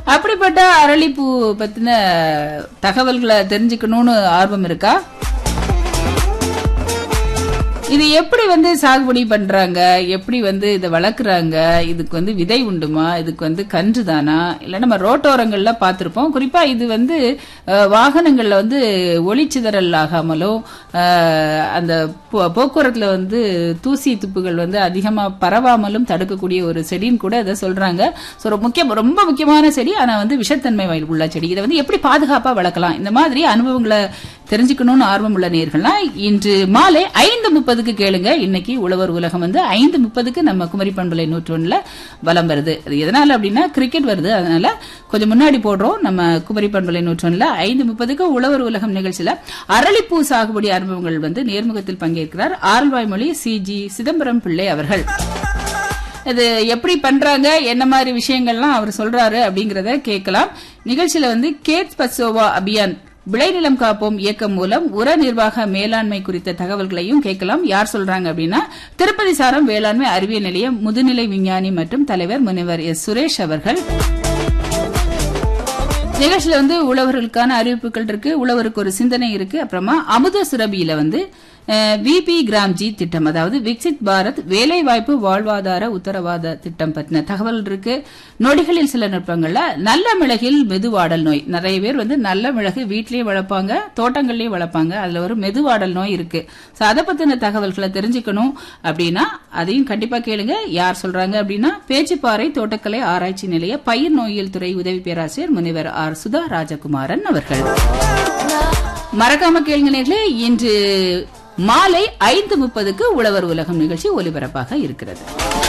அப்படிப்பட்ட அரளிப்பூ பத்தின தகவல்களை தெரிஞ்சுக்கணும்னு ஆர்வம் இருக்கா இது எப்படி வந்து சாகுபடி பண்றாங்க எப்படி வந்து இதை வளர்க்குறாங்க இதுக்கு வந்து விதை உண்டுமா இதுக்கு வந்து கன்று தானா இல்ல நம்ம ரோட்டோரங்கள்ல பார்த்திருப்போம் குறிப்பா இது வந்து அஹ், வாகனங்கள்ல வந்து ஒளிச்சிதறல் ஆகாமலும் அஹ், அந்த போ- போக்குவரத்துல வந்து தூசி துப்புகள் வந்து அதிகமா பரவாமலும் தடுக்கக்கூடிய ஒரு செடின்னு கூட இதை சொல்றாங்க ஸோ ரொம்ப முக்கியம் ரொம்ப முக்கியமான செடி ஆனா வந்து விஷத்தன்மை வாயில் உள்ள செடி இதை வந்து எப்படி பாதுகாப்பா வளர்க்கலாம் இந்த மாதிரி அனுபவங்களை தெரிஞ்சுக்கணும்னு ஆர்வம் உள்ள நேர்கள்லாம் இன்று மாலை ஐந்து முப்பதுக்கு கேளுங்க இன்னைக்கு உழவர் உலகம் வந்து ஐந்து முப்பதுக்கு நம்ம குமரி பண்பலை நூற்றொன்னுல வலம் வருது அது எதனால அப்படின்னா கிரிக்கெட் வருது அதனால கொஞ்சம் முன்னாடி போடுறோம் நம்ம குமரி பண்பலை நூற்றொன்னுல ஐந்து முப்பதுக்கு உழவர் உலகம் நிகழ்ச்சியில அரளிப்பூ சாகுபடி அனுபவங்கள் வந்து நேர்முகத்தில் பங்கேற்கிறார் ஆரல்வாய்மொழி சி ஜி சிதம்பரம் பிள்ளை அவர்கள் இது எப்படி பண்றாங்க என்ன மாதிரி விஷயங்கள்லாம் அவர் சொல்றாரு அப்படிங்கறத கேட்கலாம் நிகழ்ச்சியில வந்து கேட் பசோவா அபியான் விளைநிலம் காப்போம் இயக்கம் மூலம் உர நிர்வாக மேலாண்மை குறித்த தகவல்களையும் கேட்கலாம் யார் சொல்றாங்க அப்படின்னா திருப்பதி சாரம் வேளாண்மை அறிவியல் நிலையம் முதுநிலை விஞ்ஞானி மற்றும் தலைவர் முனைவர் எஸ் சுரேஷ் அவர்கள் நிகழ்ச்சியில வந்து உழவர்களுக்கான அறிவிப்புகள் இருக்கு உழவருக்கு ஒரு சிந்தனை இருக்கு அப்புறமா அமுத சுரபியில வந்து விபி கிராம்ஜி திட்டம் அதாவது விக்சித் பாரத் வேலைவாய்ப்பு வாழ்வாதார உத்தரவாத திட்டம் பத்தின தகவல் இருக்கு நொடிகளில் சில நுட்பங்கள்ல நல்ல மிளகில் மெதுவாடல் நோய் நிறைய பேர் வந்து நல்ல மிளகு வீட்லயே வளர்ப்பாங்க தோட்டங்கள்லயும் வளர்ப்பாங்க அதுல ஒரு மெதுவாடல் நோய் இருக்கு சோ அதை பத்தின தகவல்களை தெரிஞ்சுக்கணும் அப்படின்னா அதையும் கண்டிப்பா கேளுங்க யார் சொல்றாங்க அப்படின்னா பேச்சுப்பாறை தோட்டக்கலை ஆராய்ச்சி நிலைய பயிர் நோயியல் துறை உதவி பேராசிரியர் முனைவர் ஆர் சுதா ராஜகுமாரன் அவர்கள் மறக்காம கேளுங்க நேர்களே இன்று மாலை ஐந்து முப்பதுக்கு உழவர் உலகம் நிகழ்ச்சி ஒலிபரப்பாக இருக்கிறது